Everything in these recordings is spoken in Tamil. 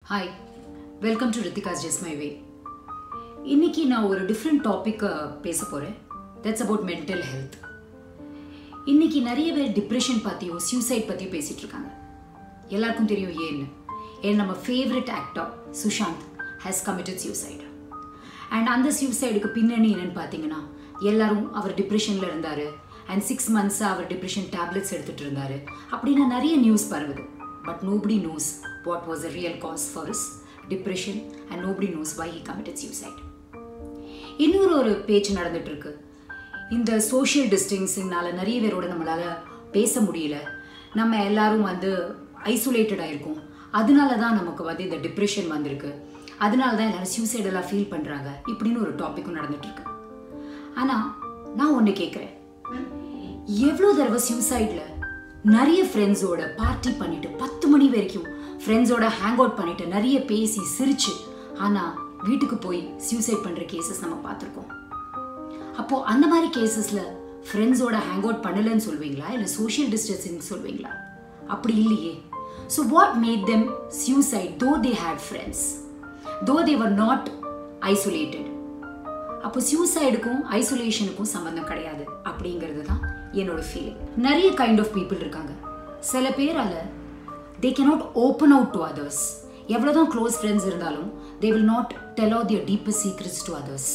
Hi welcome to Rithika's just my way இன்னைக்கு நான் ஒரு டிஃப்ரெண்ட் டாப்பிக்கை பேச போகிறேன் தட்ஸ் அபவுட் மென்டல் ஹெல்த் இன்னைக்கு நிறைய பேர் டிப்ரெஷன் பற்றியோ சூசைட் பற்றியோ பேசிகிட்டு இருக்காங்க எல்லாருக்கும் தெரியும் ஏன்னு ஏன் நம்ம favourite actor Sushant has committed suicide and அந்த சூசைடுக்கு பின்னணி என்னன்னு பார்த்தீங்கன்னா எல்லாரும் அவர் டிப்ரெஷனில் இருந்தார் அண்ட் சிக்ஸ் மந்த்ஸாக அவர் டிப்ரெஷன் டேப்லெட்ஸ் எடுத்துகிட்டு இருந்தார் அப்படின்னு நிறைய நியூஸ் பரவுது but nobody knows what was a real cause for is depression and nobody knows why he committed suicide இன்னொரு ஒரு பேச்சு நடந்துட்டு இருக்கு இந்த சோஷியல் டிஸ்டன்சிங்னால நிறைய பேரோட நம்மளால பேச முடியல நம்ம எல்லாரும் வந்து ஐசோலேட்டடாக இருக்கோம் அதனால தான் நமக்கு வந்து இந்த டிப்ரெஷன் வந்திருக்கு அதனால தான் எல்லாரும் சூசைடெல்லாம் ஃபீல் பண்ணுறாங்க இப்படின்னு ஒரு டாப்பிக்கும் நடந்துட்டு இருக்கு ஆனால் நான் ஒன்று கேட்குறேன் எவ்வளோ தடவை சூசைடில் நிறைய ஃப்ரெண்ட்ஸோட பார்ட்டி பண்ணிட்டு பத்து மணி வரைக்கும் ஃப்ரெண்ட்ஸோட ஹேங் அவுட் பண்ணிட்டு நிறைய பேசி சிரிச்சு ஆனால் வீட்டுக்கு போய் சூசைட் பண்ணுற கேசஸ் நம்ம பார்த்துருக்கோம் அப்போ அந்த மாதிரி கேசஸ்ல ஃப்ரெண்ட்ஸோட ஹேங் அவுட் பண்ணலன்னு சொல்வீங்களா இல்லை சோஷியல் டிஸ்டன்சிங் சொல்வீங்களா அப்படி இல்லையே so what made them suicide though they had friends தோ தே வர் நாட் ஐசோலேட்டட் அப்போ சூசைடுக்கும் ஐசோலேஷனுக்கும் சம்பந்தம் கிடையாது அப்படிங்கிறது தான் என்னோட ஃபீலிங் நிறைய கைண்ட் ஆஃப் பீப்புள் இருக்காங்க சில பேரால they cannot open out to others எவ்வளோதான் க்ளோஸ் ஃப்ரெண்ட்ஸ் இருந்தாலும் they will not tell out their deepest secrets to others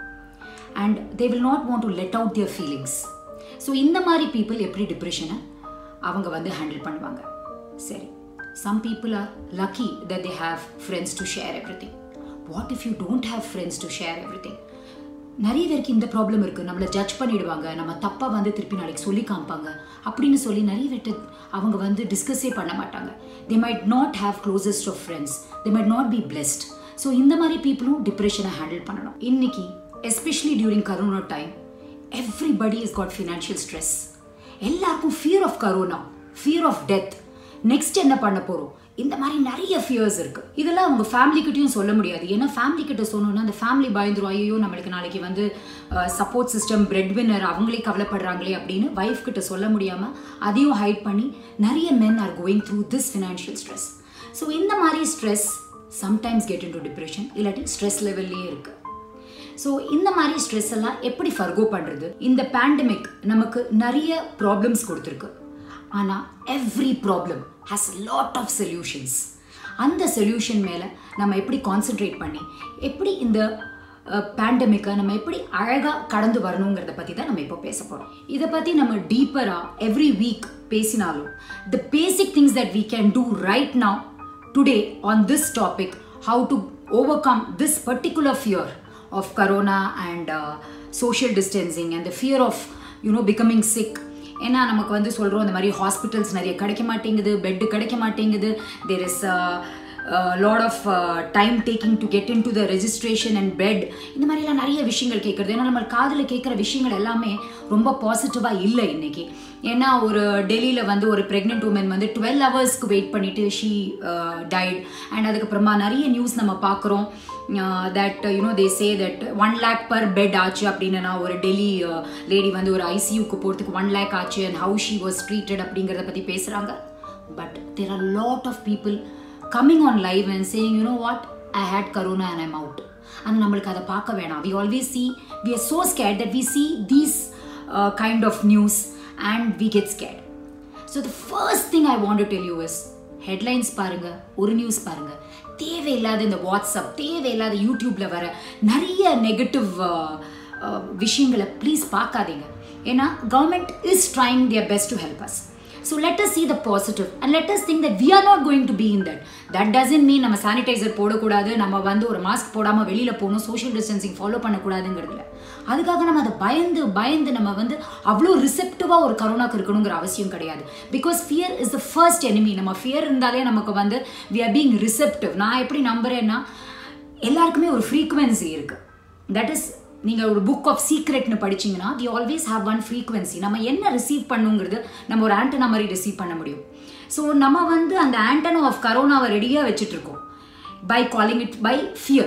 and they will not want to let out their feelings so இந்த மாதிரி பீப்புள் எப்படி டிப்ரெஷனை அவங்க வந்து ஹேண்டில் பண்ணுவாங்க சரி some people are lucky that they have friends to share every thing what if you don't have friends to share every thing நிறைய பேருக்கு இந்த ப்ராப்ளம் இருக்குது நம்மளை ஜட்ஜ் பண்ணிடுவாங்க நம்ம தப்பாக வந்து திருப்பி நாளைக்கு சொல்லி காமிப்பாங்க அப்படின்னு சொல்லி நிறைய பேர்ட்டு அவங்க வந்து டிஸ்கஸே பண்ண மாட்டாங்க they might not have closest of friends they might not be blessed so இந்த மாதிரி பீப்புளும் டிப்ரெஷனை ஹேண்டில் பண்ணணும் இன்னைக்கு especially during corona time everybody is caught financial stress எல்லாருக்கும் fear of corona fear of death next என்ன பண்ண போகிறோம் இந்த மாதிரி நிறைய ஃபியர்ஸ் இருக்கு இதெல்லாம் அவங்க ஃபேமிலி கிட்டயும் சொல்ல முடியாது ஏன்னா ஃபேமிலி கிட்ட சொன்னோம்னா அந்த ஃபேமிலி பயந்துரும் ஐயோ நம்மளுக்கு நாளைக்கு வந்து சப்போர்ட் சிஸ்டம் பிரெட் வின்னர் அவங்களே கவலைப்படுறாங்களே அப்படின்னு ஒய்ஃப் கிட்ட சொல்ல முடியாம அதையும் ஹைட் பண்ணி நிறைய men are going through this financial stress so இந்த மாதிரி stress sometimes get into depression இல்லாட்டி ஸ்ட்ரெஸ் லெவல்லே இருக்கு ஸோ இந்த மாதிரி ஸ்ட்ரெஸ் எல்லாம் எப்படி ஃபர்கோ பண்ணுறது இந்த பேண்டமிக் நமக்கு நிறைய ப்ராப்ளம்ஸ் கொடுத்துருக்கு ஆனால் every problem has lot of solutions அந்த சொல்யூஷன் மேலே நம்ம எப்படி கான்சென்ட்ரேட் பண்ணி எப்படி இந்த பேண்டமிக்கை நம்ம எப்படி அழகாக கடந்து வரணுங்கிறத பற்றி தான் நம்ம இப்போ பேச போகிறோம் இதை பற்றி நம்ம டீப்பராக எவ்ரி வீக் பேசினாலும் the basic things that we can do right now today on this topic how to overcome this particular fear of corona and social distancing and the fear of you know becoming sick ஏன்னா நமக்கு வந்து சொல்கிறோம் இந்த மாதிரி ஹாஸ்பிட்டல்ஸ் நிறைய கிடைக்க மாட்டேங்குது பெட்டு கிடைக்க மாட்டேங்குது there is lot of time taking to get into the registration and bed இந்த மாதிரிலாம் நிறைய விஷயங்கள் கேட்குறது ஏன்னா நம்ம காதில் கேட்குற விஷயங்கள் எல்லாமே ரொம்ப பாசிட்டிவாக இல்லை இன்னைக்கு ஏன்னா ஒரு டெல்லியில் வந்து ஒரு ப்ரெக்னென்ட் உமன் வந்து டுவெல் ஹவர்ஸ்க்கு வெயிட் பண்ணிட்டு ஷீ டைட் அண்ட் அதுக்கப்புறமா நிறைய நியூஸ் நம்ம பார்க்குறோம் that you know they say that one lakh per bed ஆச்சு அப்படின்னா ஒரு டெல்லி லேடி வந்து ஒரு ஐசியூக்கு போகிறதுக்கு ஒன் லேக் ஆச்சு and how she was treated அப்படிங்கிறத பற்றி பேசுகிறாங்க but there are lot of people coming on live and saying you know what I hate corona and I'm out ஆனால் நம்மளுக்கு அதை பார்க்க வேணாம் we always see we are so scared that we see these kind of news and we get scared so the first thing I want to tell you is headlines பாருங்கள் ஒரு நியூஸ் பாருங்கள் தேவையில்லாத இந்த வாட்ஸ்அப் தேவையில்லாத யூடியூப்ல வர நிறைய நெகட்டிவ் விஷயங்களை ப்ளீஸ் பார்க்காதீங்க ஏன்னா government is trying their best to help us so let us see the positive and let us think that we are not going to be in that that doesn't mean நம்ம சானிடைசர் போடக்கூடாது நம்ம வந்து ஒரு மாஸ்க் போடாமல் வெளியில் போகணும் சோஷியல் டிஸ்டன்சிங் ஃபாலோ பண்ணக்கூடாதுங்கிறதுல அதுக்காக நம்ம அதை பயந்து பயந்து நம்ம வந்து அவ்வளோ ரிசெப்டிவாக ஒரு கரோனாக்கு இருக்கணுங்கிற அவசியம் கிடையாது because fear is the first enemy நம்ம ஃபியர் இருந்தாலே நமக்கு வந்து வி ஆர் பீங் ரிசெப்டிவ் நான் எப்படி நம்புறேன்னா எல்லாருக்குமே ஒரு ஃப்ரீக்குவென்சி இருக்குது தட் இஸ் நீங்கள் ஒரு புக் ஆஃப் சீக்ரெட்னு படிச்சிங்கன்னா we always have one frequency நம்ம என்ன ரிசீவ் பண்ணுங்கிறது நம்ம ஒரு ஆண்டனா மாதிரி ரிசீவ் பண்ண முடியும் ஸோ நம்ம வந்து அந்த ஆண்டனோ ஆஃப் கரோனாவை ரெடியாக வச்சுட்டு இருக்கோம் by calling it by fear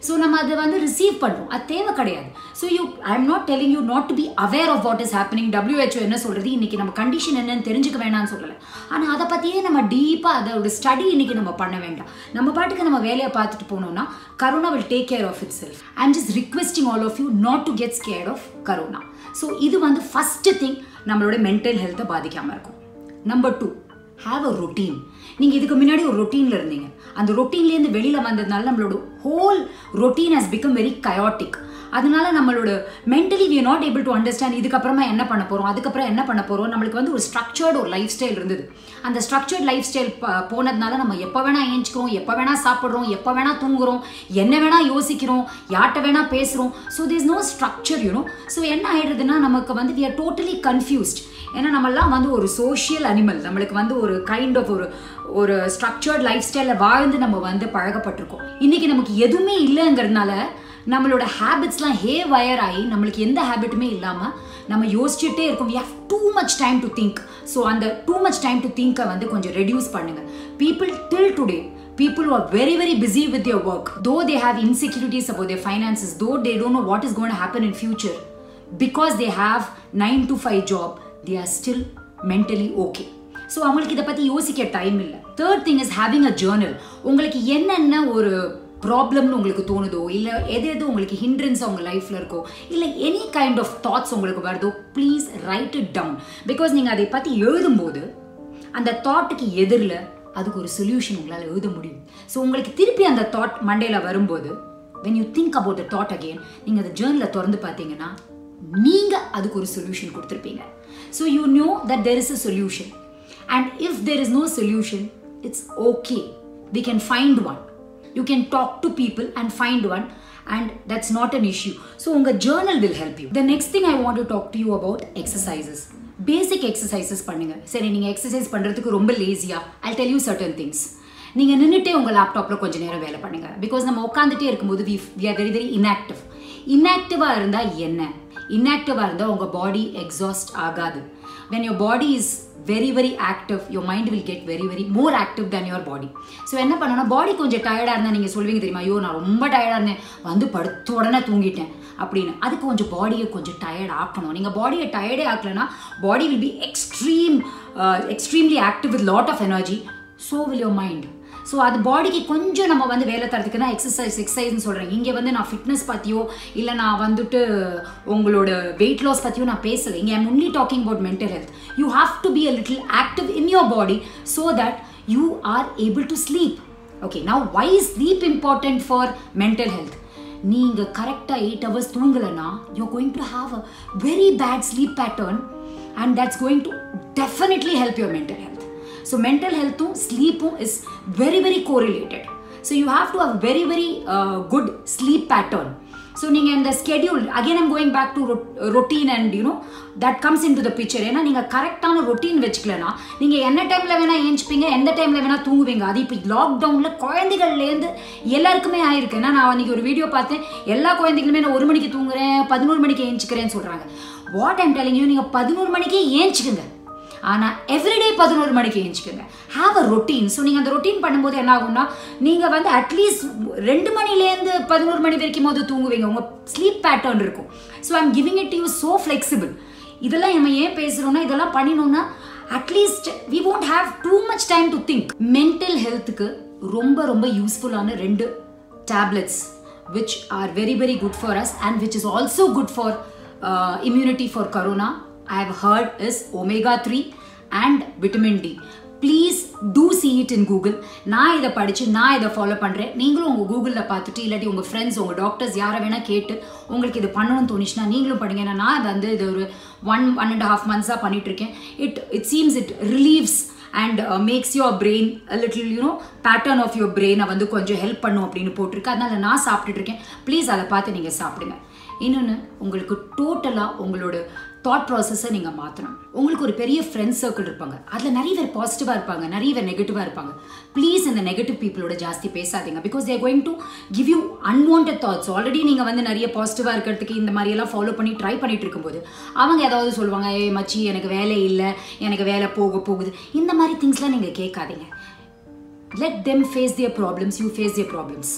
so நம்ம அதை வந்து ரிசீவ் பண்ணுறோம் அது தேவை கிடையாது so you I am not telling you not to be aware of what is happening WHO என்ன சொல்கிறது இன்னைக்கு நம்ம கண்டிஷன் என்னன்னு தெரிஞ்சுக்க வேணாம்னு சொல்லலை ஆனால் அதை பற்றியே நம்ம டீப்பாக அதோட ஸ்டடி இன்னைக்கு நம்ம பண்ண வேண்டாம் நம்ம பாட்டுக்கு நம்ம வேலையை பார்த்துட்டு போனோம்னா corona will take care of itself I am just requesting all of you not to get scared of corona so இது வந்து ஃபஸ்ட்டு திங் நம்மளோட மென்டல் ஹெல்த்தை பாதிக்காமல் இருக்கும் number two have a routine நீங்கள் இதுக்கு முன்னாடி ஒரு ரொட்டீனில் இருந்தீங்க அந்த ரொட்டீன்லேருந்து வெளியில் வந்ததுனால நம்மளோட whole routine has become very chaotic அதனால நம்மளோட mentally we not able to understand இதுக்கப்புறமா என்ன பண்ண போகிறோம் அதுக்கப்புறம் என்ன பண்ண போகிறோம் நம்மளுக்கு வந்து ஒரு ஸ்ட்ரக்சர்டு ஒரு லைஃப் ஸ்டைல் இருந்தது அந்த ஸ்ட்ரக்சர்ட் லைஃப் ஸ்டைல் போனதுனால நம்ம எப்போ வேணால் ஏஞ்சிக்கிறோம் எப்போ வேணால் சாப்பிட்றோம் எப்போ வேணால் தூங்குறோம் என்ன வேணால் யோசிக்கிறோம் யார்கிட்ட வேணால் பேசுகிறோம் so there is no structure you know so என்ன ஆயிடுதுன்னா நமக்கு வந்து வி ஆர் டோட்டலி கன்ஃபியூஸ்ட் ஏன்னா நம்மெல்லாம் வந்து ஒரு சோஷியல் அனிமல் நம்மளுக்கு வந்து ஒரு கைண்ட் ஆஃப் ஒரு ஒரு ஸ்ட்ரக்சர்ட் லைஃப் ஸ்டைலில் வாழ்ந்து நம்ம வந்து பழகப்பட்டிருக்கோம் இன்னைக்கு நமக்கு எதுவுமே இல்லைங்கிறதுனால நம்மளோட ஹேபிட்ஸ்லாம் ஹே வயர் ஆகி நம்மளுக்கு எந்த ஹேபிட்டுமே இல்லாமல் நம்ம யோசிச்சுட்டே இருக்கோம் we have too much time to think so அந்த டூ மச் டைம் டு திங்கை வந்து கொஞ்சம் ரெடியூஸ் பண்ணுங்க people till today people who are very very busy with their work though they have insecurities about their finances though they don't know what is going to happen in future because they have 9 to 5 job they are still mentally okay so அவங்களுக்கு இதை பற்றி யோசிக்க டைம் இல்லை third thing is having a journal உங்களுக்கு என்னென்ன ஒரு ப்ராப்ளம்னு உங்களுக்கு தோணுதோ இல்லை எது எது உங்களுக்கு ஹிண்ட்ரன்ஸ் உங்கள் லைஃப்பில் இருக்கோ இல்லை எனி கைண்ட் ஆஃப் தாட்ஸ் உங்களுக்கு வருதோ please write it down because நீங்கள் அதை பற்றி எழுதும்போது அந்த தாட்டுக்கு எதிரில் அதுக்கு ஒரு சொல்யூஷன் உங்களால் எழுத முடியும் ஸோ உங்களுக்கு திருப்பி அந்த தாட் மண்டேல வரும்போது when you think about the thought again நீங்கள் அந்த ஜேர்னலில் திறந்து பார்த்தீங்கன்னா நீங்கள் அதுக்கு ஒரு சொல்யூஷன் கொடுத்துருப்பீங்க so you knew that there is a solution and if there is no solution it's okay we can find one you can talk to people and find one and that's not an issue so உங்கள் journal will help you the next thing I want to talk to you about exercises basic exercises பண்ணுங்க சரி நீங்கள் எக்ஸசைஸ் பண்ணுறதுக்கு ரொம்ப லேசியாக I tell you certain things நீங்கள் நின்றுட்டே உங்கள் லேப்டாப்பில் கொஞ்சம் நேரம் வேலை பண்ணுங்க பிகாஸ் நம்ம உட்காந்துட்டே இருக்கும்போது we we are very very inactive இன்ஆக்டிவாக இருந்தால் என்ன இன்ஆக்டிவாக இருந்தால் உங்கள் பாடி எக்ஸாஸ்ட் ஆகாது when your body is very very active your mind will get very very more active then your body so என்ன பண்ணணும்னா பாடி கொஞ்சம் டயர்டாக இருந்தால் நீங்கள் சொல்வீங்க தெரியுமா ஐயோ நான் ரொம்ப டயர்டாக இருந்தேன் வந்து படுத்த உடனே தூங்கிட்டேன் அப்படின்னு அதுக்கு கொஞ்சம் பாடியை கொஞ்சம் டயர்ட் ஆக்கணும் நீங்கள் பாடியை டயர்டே ஆக்கலைன்னா body will be extreme extremely active with lot of energy so will your mind so அது பாடிக்கு கொஞ்சம் நம்ம வந்து வேலை தரதுக்கு தான் எக்ஸசைஸ் எக்ஸசைஸ்னு சொல்கிறேன் இங்கே வந்து நான் ஃபிட்னஸ் பற்றியோ இல்லை நான் வந்துட்டு உங்களோட வெயிட் லாஸ் பற்றியோ நான் பேசலை இங்கே I'm only talking about mental health you have to be a little active in your body so that you are able to sleep okay now why sleep important for mental health நீங்கள் கரெக்டாக எயிட் ஹவர்ஸ் தூங்கலைன்னா you going to have a very bad sleep pattern and that's going to definitely help your mental health so mental ஹெல்த்தும் ஸ்லீப்பும் is very very correlated so you have to have very very good sleep pattern so நீங்கள் இந்த schedule again I'm going back to routine and you know that comes into the picture ஏன்னா நீங்கள் கரெக்டான ரொட்டீன் வச்சுக்கலனா நீங்கள் என்ன டைமில் வேணால் ஏஞ்சிப்பீங்க எந்த டைமில் வேணால் தூங்குவீங்க அது இப்போ லாக்டவுனில் குழந்தைகள்லேருந்து எல்லாருக்குமே ஆயிருக்கு ஏன்னா நான் அன்றைக்கி ஒரு வீடியோ பார்த்தேன் எல்லா குழந்தைகளுமே நான் ஒரு மணிக்கு தூங்குறேன் பதினோரு மணிக்கு ஏஞ்சிக்கிறேன்னு சொல்கிறாங்க வாட் ஐம் டெலிங் யூ நீங்கள் பதினோரு மணிக்கே ஏஞ்சிக்குங்க ஆனால் எவ்ரிடே பதினோரு மணிக்கு ஏஞ்சிக்கோங்க ஹாவ் அ ரொட்டீன் ஸோ நீங்கள் அந்த ரொட்டீன் பண்ணும்போது என்ன ஆகும்னா நீங்கள் வந்து அட்லீஸ்ட் ரெண்டு மணிலேருந்து பதினோரு மணி வரைக்கும் போது தூங்குவீங்க உங்கள் ஸ்லீப் பேட்டர்ன் இருக்கும் so I'm giving it you so flexible இதெல்லாம் நம்ம ஏன் பேசுகிறோம்னா இதெல்லாம் பண்ணினோம்னா at least we won't have too much time to think mental ஹெல்த்துக்கு ரொம்ப ரொம்ப யூஸ்ஃபுல்லான ரெண்டு tablets which are very very good for us and which is also good for immunity for corona i have heard is omega 3 and vitamin d please do see it in Google நான் இதை படித்து நான் இதை ஃபாலோ பண்ணுறேன் நீங்களும் உங்கள் கூகுளில் பார்த்துட்டு இல்லாட்டி உங்கள் ஃப்ரெண்ட்ஸ் உங்கள் டாக்டர்ஸ் யாரை வேணால் கேட்டு உங்களுக்கு இது பண்ணணும்னு தோணுச்சுன்னா நீங்களும் பண்ணுங்க ஏன்னா நான் வந்து இது ஒரு ஒன் ஒன் அண்ட் ஹாஃப் மந்த்ஸாக பண்ணிகிட்ருக்கேன் it it seems it relieves and makes your brain little you know pattern of your பிரெயினை வந்து கொஞ்சம் ஹெல்ப் பண்ணும் அப்படின்னு போட்டிருக்கு அதனால் நான் சாப்பிட்டுட்டு இருக்கேன் ப்ளீஸ் அதை பார்த்து நீங்கள் சாப்பிடுங்க இன்னொன்று உங்களுக்கு டோட்டலாக உங்களோட தாட் ப்ராசஸை நீங்கள் மாற்றணும் உங்களுக்கு ஒரு பெரிய ஃப்ரெண்ட்ஸ் சர்க்கிள் இருப்பாங்க அதில் நிறைய பேர் பாசிட்டிவாக இருப்பாங்க நிறைய பேர் நெகட்டிவாக இருப்பாங்க ப்ளீஸ் இந்த நெகட்டிவ் பீப்புளோட ஜாஸ்தி பேசாதீங்க because they're going to give you unwanted thoughts already நீங்கள் வந்து நிறைய பாசிட்டிவாக இருக்கிறதுக்கு இந்த மாதிரியெல்லாம் ஃபாலோ பண்ணி ட்ரை பண்ணிட்டு இருக்கும்போது அவங்க ஏதாவது சொல்லுவாங்க ஏ மச்சி எனக்கு வேலை இல்லை எனக்கு வேலை போக போகுது இந்த மாதிரி திங்ஸ்லாம் நீங்கள் கேட்காதீங்க let them face their problems you face their problems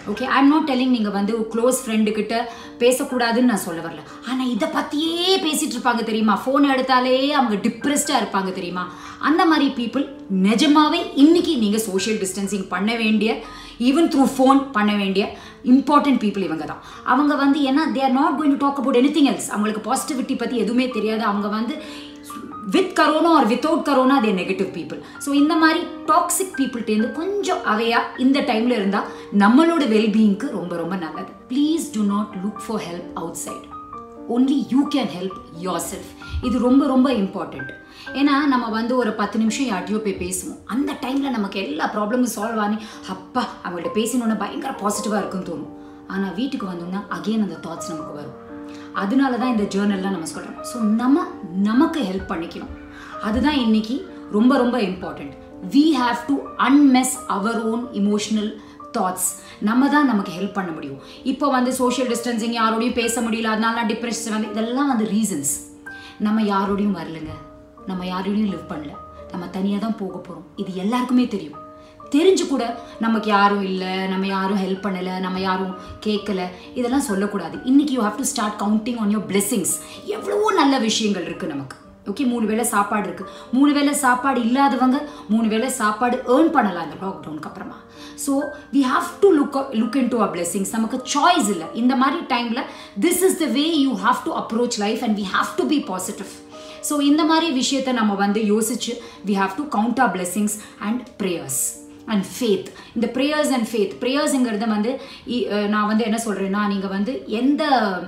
okay I am not telling நீங்கள் வந்து க்ளோஸ் ஃப்ரெண்டு கிட்ட பேசக்கூடாதுன்னு நான் சொல்ல வரல ஆனால் இதை பற்றியே பேசிட்டு இருப்பாங்க தெரியுமா ஃபோன் எடுத்தாலே அவங்க டிப்ரெஸ்டாக இருப்பாங்க தெரியுமா அந்த மாதிரி பீப்புள் நிஜமாவே இன்னைக்கு நீங்கள் சோஷியல் டிஸ்டன்சிங் பண்ண வேண்டிய ஈவன் த்ரூ ஃபோன் பண்ண வேண்டிய இம்பார்ட்டன்ட் பீப்புள் இவங்க தான் அவங்க வந்து ஏன்னா they are not going to talk about anything else அவங்களுக்கு பாசிட்டிவிட்டி பற்றி எதுவுமே தெரியாது அவங்க வந்து with corona or without corona they negative people so இந்த மாதிரி டாக்ஸிக் பீப்புள்கிட்டேருந்து கொஞ்சம் அவையாக இந்த டைமில் இருந்தால் நம்மளோட வெல்பீயிங்க்கு ரொம்ப ரொம்ப நல்லது please do not look for help outside only you can help yourself இது ரொம்ப ரொம்ப இம்பார்ட்டண்ட் ஏன்னா நம்ம வந்து ஒரு பத்து நிமிஷம் யார்ட்டையோ போய் பேசுவோம் அந்த டைமில் நமக்கு எல்லா ப்ராப்ளமும் சால்வ் ஆனி அப்பா அவங்கள்ட்ட பேசினோன்னே பயங்கர பாசிட்டிவாக இருக்குன்னு தோணும் ஆனால் வீட்டுக்கு வந்தோம்னா அகெயின் அந்த தாட்ஸ் நமக்கு வரும் அதனால தான் இந்த ஜேர்னல்லாம் நம்ம சொல்கிறோம் ஸோ நம்ம நமக்கு ஹெல்ப் பண்ணிக்கணும் அதுதான் இன்னைக்கு ரொம்ப ரொம்ப important we have to unmess our own emotional thoughts நம்ம தான் நமக்கு ஹெல்ப் பண்ண முடியும் இப்போ வந்து சோஷியல் டிஸ்டன்சிங் யாரோடையும் பேச முடியல அதனால நான் டிப்ரெஷன் வந்து இதெல்லாம் வந்து ரீசன்ஸ் நம்ம யாரோடையும் வரலங்க நம்ம யாரோடையும் லிவ் பண்ணல நம்ம தனியாக தான் போக போகிறோம் இது எல்லாருக்குமே தெரியும் தெரிஞ்சு கூட நமக்கு யாரும் இல்லை நம்ம யாரும் ஹெல்ப் பண்ணலை நம்ம யாரும் கேட்கல இதெல்லாம் சொல்லக்கூடாது இன்னைக்கு you have to start counting on your blessings எவ்வளவோ நல்ல விஷயங்கள் இருக்குது நமக்கு ஓகே மூணு வேளை சாப்பாடு இருக்குது மூணு வேளை சாப்பாடு இல்லாதவங்க மூணு வேளை சாப்பாடு ஏர்ன் பண்ணலாம் இந்த லாக்டவுனுக்கு அப்புறமா so we have to look look into a blessings நமக்கு சாய்ஸ் இல்லை இந்த மாதிரி டைமில் this is the way you have to approach life and we have to be positive so இந்த மாதிரி விஷயத்தை நம்ம வந்து யோசிச்சு we have to count our blessings and prayers and faith இந்த ப்ரேயர்ஸ் அண்ட் ஃபேத் ப்ரேயர்ஸுங்கிறது வந்து இ- அஹ் நான் வந்து என்ன சொல்கிறேன்னா நீங்கள் வந்து எந்த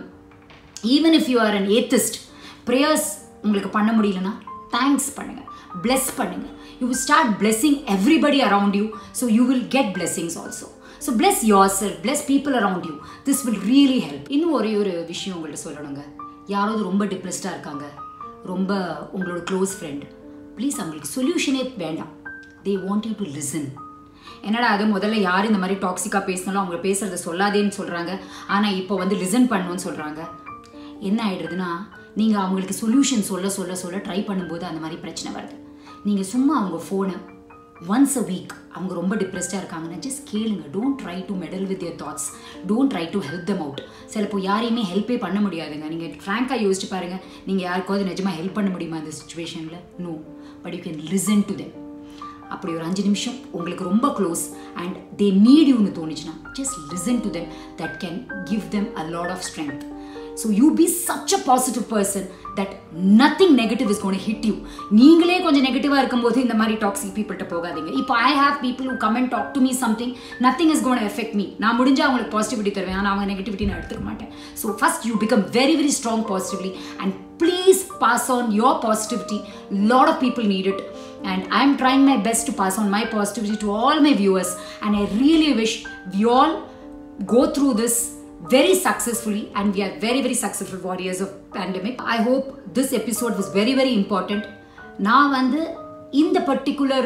even if you are an atheist prayers உங்களுக்கு பண்ண முடியலன்னா தேங்க்ஸ் பண்ணுங்கள் bless பண்ணுங்க you will start blessing everybody around you so you will get blessings also so bless yourself bless people around you this will really help இன்னும் ஒரே ஒரு விஷயம் உங்கள்ட்ட சொல்லணுங்க யாராவது ரொம்ப டிப்ரெஸ்டாக இருக்காங்க ரொம்ப உங்களோட க்ளோஸ் ஃப்ரெண்ட் ப்ளீஸ் அவங்களுக்கு சொல்யூஷனே வேண்டாம் they want you to listen என்னடா அது முதல்ல யார் இந்த மாதிரி டாக்ஸிக்காக பேசினாலும் அவங்க பேசுறத சொல்லாதேன்னு சொல்கிறாங்க ஆனால் இப்போ வந்து லிசன் பண்ணணும்னு சொல்கிறாங்க என்ன ஆயிடுறதுன்னா நீங்கள் அவங்களுக்கு சொல்யூஷன் சொல்ல சொல்ல சொல்ல ட்ரை பண்ணும்போது அந்த மாதிரி பிரச்சனை வருது நீங்கள் சும்மா அவங்க ஃபோனை ஒன்ஸ் அ வீக் அவங்க ரொம்ப டிப்ரெஸ்டாக இருக்காங்கன்னா ஜஸ்ட் கேளுங்க don't try to meddle with your thoughts don't try to help them out சிலப்போ யாரையுமே ஹெல்ப்பே பண்ண முடியாதுங்க நீங்கள் ஃப்ராங்காக யோசிச்சு பாருங்கள் நீங்கள் யாருக்காவது நிஜமாக ஹெல்ப் பண்ண முடியுமா இந்த சுச்சுவேஷனில் no but you can listen to them அப்படி ஒரு அஞ்சு நிமிஷம் உங்களுக்கு ரொம்ப க்ளோஸ் அண்ட் தே நீட் யூன்னு தோணுச்சுன்னா just listen to them that can give them a lot of strength so you be such a positive person that nothing negative is gonna hit you நீங்களே கொஞ்சம் நெகட்டிவாக இருக்கும்போது இந்த மாதிரி டாக்ஸிக் பீப்புள்கிட்ட போகாதீங்க இப்போ I have people who come and talk to me something nothing is gonna effect me நான் முடிஞ்சா அவங்களுக்கு பாசிட்டிவிட்டி தருவேன் ஆனால் அவங்க நெகட்டிவிட்டி நான் எடுத்துக்க மாட்டேன் so first you become very very strong positively and please pass on your positivity lot of people need it and I'm trying my best to pass on my positivity to all my viewers. And I really wish we all go through this very successfully and we are very very successful warriors of pandemic i hope this episode was very very important நான் வந்து இந்த பர்டிகுலர்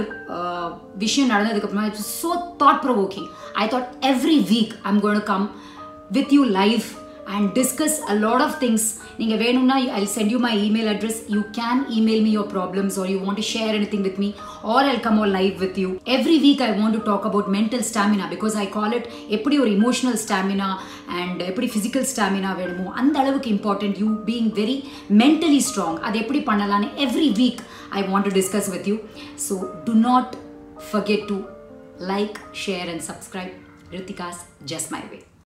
விஷயம் நடந்ததுக்கு அப்புறமா it's so thought provoking I thought every week I'm gonna come with you live and discuss a lot of things நீங்கள் வேணும்னா I'll send you my email address you can email me your problems or you want to share anything with me or I'll come on live with you every week I want to talk about mental stamina because I call it எப்படி ஒரு emotional stamina and எப்படி physical stamina வேணுமோ அந்த அளவுக்கு important you being very mentally strong அது எப்படி பண்ணலான்னு every week I want to discuss with you so do not forget to like share and subscribe Ritika's Just My Way